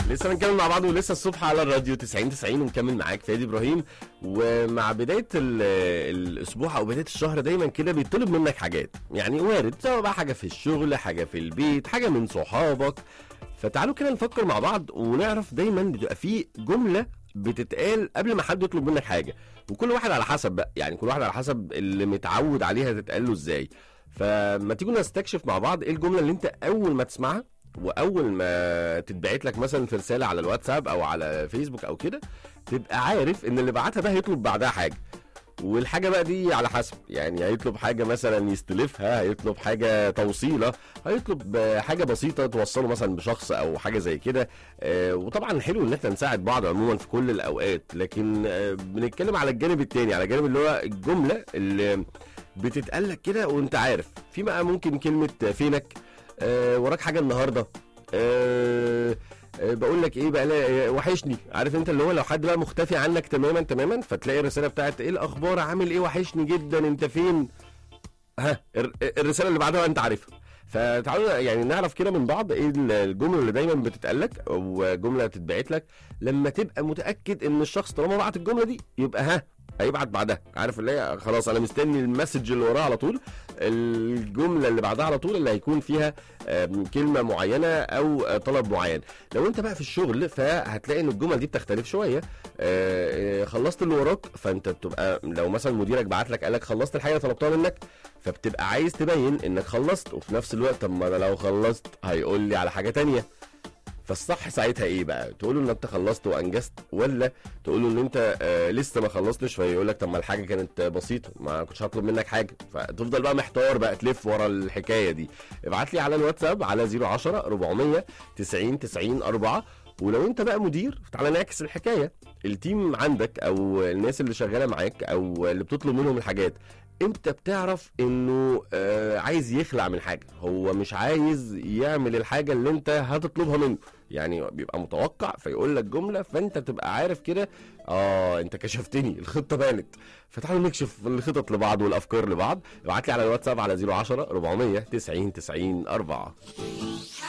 لسه بنكمل مع بعض ولسه الصبح على الراديو 90 90 ونكمل معاك فادي ابراهيم ومع بدايه ال- الاسبوع او بدايه الشهر دايما كده بيطلب منك حاجات يعني وارد سواء بقى حاجه في الشغل حاجه في البيت حاجه من صحابك فتعالوا كده نفكر مع بعض ونعرف دايما بتبقى في جمله بتتقال قبل ما حد يطلب منك حاجه وكل واحد على حسب بقى يعني كل واحد على حسب اللي متعود عليها تتقال له ازاي فما تيجوا نستكشف مع بعض ايه الجمله اللي انت اول ما تسمعها واول ما تتبعت لك مثلا في رساله على الواتساب او على فيسبوك او كده تبقى عارف ان اللي بعتها ده هيطلب بعدها حاجه والحاجه بقى دي على حسب يعني هيطلب حاجه مثلا يستلفها هيطلب حاجه توصيله هيطلب آه، حاجه بسيطه توصله مثلا بشخص او حاجه زي كده آه، وطبعا حلو ان احنا نساعد بعض عموما في كل الاوقات لكن آه، بنتكلم على الجانب التاني على الجانب اللي هو الجمله اللي بتتقال لك كده وانت عارف في بقى ممكن كلمه فينك آه، وراك حاجه النهارده آه، آه، بقول لك ايه بقى لا- آه، وحشني عارف انت اللي هو لو حد بقى مختفي عنك تماما تماما فتلاقي الرساله بتاعت ايه الاخبار عامل ايه وحشني جدا انت فين ها الر- الرساله اللي بعدها انت عارفها فتعالوا يعني نعرف كده من بعض ايه الجمله اللي دايما بتتقال لك او جمله تتبعت لك لما تبقى متاكد ان الشخص طالما بعت الجمله دي يبقى ها هيبعت بعدها عارف اللي هي خلاص انا مستني المسج اللي وراها على طول الجمله اللي بعدها على طول اللي هيكون فيها آم، كلمه معينه او آه، طلب معين لو انت بقى في الشغل فهتلاقي ان الجمل دي بتختلف شويه آه، آه، خلصت اللي وراك فانت بتبقى لو مثلا مديرك بعت لك قال لك خلصت الحاجه اللي طلبتها منك فبتبقى عايز تبين انك خلصت وفي نفس الوقت طب ما انا لو خلصت هيقول لي على حاجه تانية فالصح ساعتها ايه بقى تقول له ان انت خلصت وانجزت ولا تقول له ان انت آه لسه ما خلصتش فيقول لك طب ما الحاجه كانت بسيطه ما كنتش هطلب منك حاجه فتفضل بقى محتار بقى تلف ورا الحكايه دي ابعت لي على الواتساب على 010 400 90 90 4 ولو انت بقى مدير تعالى نعكس الحكايه التيم عندك او الناس اللي شغاله معاك او اللي بتطلب منهم الحاجات امتى بتعرف انه آه عايز يخلع من حاجه هو مش عايز يعمل الحاجه اللي انت هتطلبها منه يعني بيبقى متوقع فيقول لك جمله فانت تبقى عارف كده اه انت كشفتني الخطه بانت فتعالوا نكشف الخطط لبعض والافكار لبعض ابعت لي على الواتساب على 010 400 90 90 4